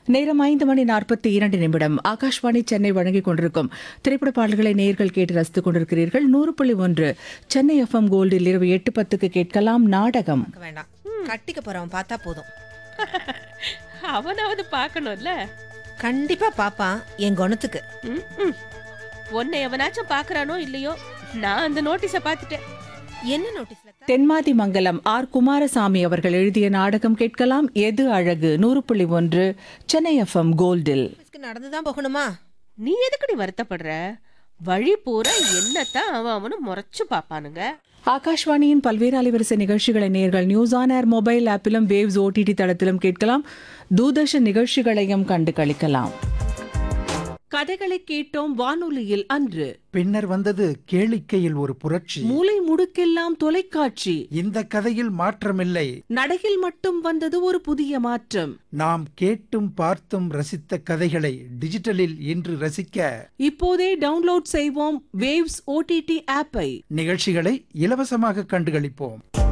நேரம் ஐந்து மணி நாற்பத்தி இரண்டு நிமிடம் ஆகாஷ்வாணி சென்னை வழங்கிக் கொண்டிருக்கும் திரைப்பட பாடல்களை நேயர்கள் கேட்டு ரசித்துக் கொண்டிருக்கிறீர்கள் நூறு புள்ளி ஒன்று சென்னை எஃப்எம் கோல்டில் இரவு எட்டு பத்துக்கு கேட்கலாம் நாடகம் பார்க்க வேண்டாம் கட்டிக்க போறவன் பார்த்தா போதும் அவனாவது பார்க்கணும்ல கண்டிப்பா பாப்பான் என் குணத்துக்கு ம், ம். உன்னை எவனாச்சும் பார்க்கறானோ இல்லையோ நான் அந்த நோட்டீஸை பார்த்துட்டேன் என்ன நோட்டீஸ்ல தென்மாதி மங்கலம் ஆர் குமாரசாமி அவர்கள் எழுதிய நாடகம் கேட்கலாம் எது அழகு நூறு புள்ளி ஒன்று சென்னை எஃப்எம் கோல்டில் நடந்துதான் போகணுமா நீ எதுக்குடி வருத்தப்படுற வழி பூரா என்னத்தான் அவன் அவனும் முறைச்சு பார்ப்பானுங்க ஆகாஷ்வாணியின் பல்வேறு அலைவரிசை நிகழ்ச்சிகளை நேர்கள் நியூஸ் ஆன் ஏர் மொபைல் ஆப்பிலும் வேவ்ஸ் ஓடிடி தளத்திலும் கேட்கலாம் தூர்தர்ஷன் நிகழ்ச்சிகளையும் கண்டு களிக்கலாம் கதைகளை கேட்டோம் வானொலியில் அன்று பின்னர் வந்தது கேளிக்கையில் ஒரு புரட்சி மூலை முடுக்கெல்லாம் தொலைக்காட்சி இந்த கதையில் மாற்றமில்லை நடையில் மட்டும் வந்தது ஒரு புதிய மாற்றம் நாம் கேட்டும் பார்த்தும் ரசித்த கதைகளை டிஜிட்டலில் இன்று ரசிக்க இப்போதே டவுன்லோட் செய்வோம் வேவ்ஸ் ஓடிடி ஆப்பை நிகழ்ச்சிகளை இலவசமாக கண்டுகளிப்போம்